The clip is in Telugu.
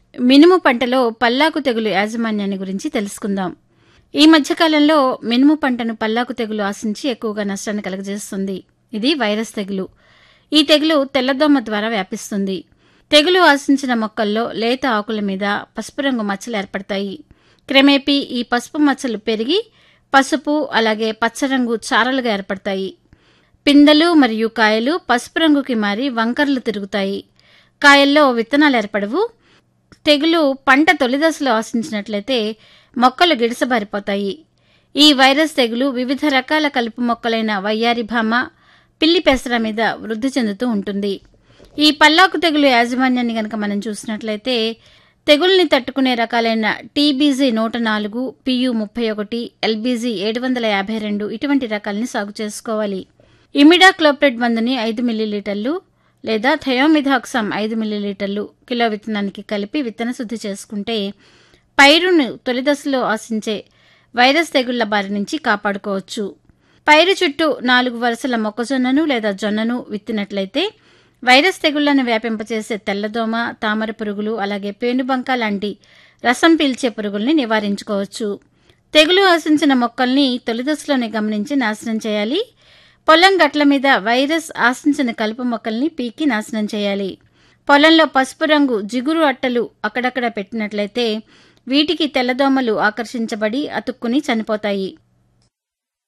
మినుము పంటలో పల్లాకు తెగులు యాజమాన్యాన్ని గురించి తెలుసుకుందాం ఈ మధ్యకాలంలో మినుము పంటను పల్లాకు తెగులు ఆశించి ఎక్కువగా నష్టాన్ని కలుగజేస్తుంది ఇది వైరస్ తెగులు ఈ తెగులు తెల్లదోమ ద్వారా వ్యాపిస్తుంది తెగులు ఆశించిన మొక్కల్లో లేత ఆకుల మీద పసుపు రంగు మచ్చలు ఏర్పడతాయి క్రమేపీ ఈ పసుపు మచ్చలు పెరిగి పసుపు అలాగే పచ్చరంగు చారలుగా ఏర్పడతాయి పిందెలు మరియు కాయలు పసుపు రంగుకి మారి వంకర్లు తిరుగుతాయి కాయల్లో విత్తనాలు ఏర్పడవు తెగులు పంట తొలిదశలో ఆశించినట్లయితే మొక్కలు గిడసబారిపోతాయి ఈ వైరస్ తెగులు వివిధ రకాల కలుపు మొక్కలైన వయ్యారి భామ పిల్లి పెసర మీద వృద్ధి చెందుతూ ఉంటుంది ఈ పల్లాకు తెగులు యాజమాన్యాన్ని గనక మనం చూసినట్లయితే తెగుల్ని తట్టుకునే రకాలైన టీబీజీ నూట నాలుగు పియు ముప్పై ఒకటి ఎల్బీజీ ఏడు వందల యాభై రెండు ఇటువంటి రకాలని సాగు చేసుకోవాలి ఇమిడాక్లోప్రెడ్ మందుని ఐదు మిల్లీలీటర్లు లేదా థయోమిథాక్సమ్ ఐదు మిల్లీలీటర్లు కిలో విత్తనానికి కలిపి విత్తన శుద్ధి చేసుకుంటే పైరును తొలి దశలో ఆశించే వైరస్ తెగుళ్ల బారి నుంచి కాపాడుకోవచ్చు పైరు చుట్టూ నాలుగు వరుసల మొక్కజొన్నను లేదా జొన్నను విత్తినట్లయితే వైరస్ తెగుళ్లను వ్యాపింపచేసే తెల్లదోమ తామర పురుగులు అలాగే పేనుబంక లాంటి రసం పీల్చే పురుగుల్ని నివారించుకోవచ్చు తెగులు ఆశించిన మొక్కల్ని తొలి దశలోనే గమనించి నాశనం చేయాలి పొలం గట్ల మీద వైరస్ ఆశించిన కలుపు మొక్కల్ని పీకి నాశనం చేయాలి పొలంలో పసుపు రంగు జిగురు అట్టలు అక్కడక్కడ పెట్టినట్లయితే వీటికి తెల్లదోమలు ఆకర్షించబడి అతుక్కుని చనిపోతాయి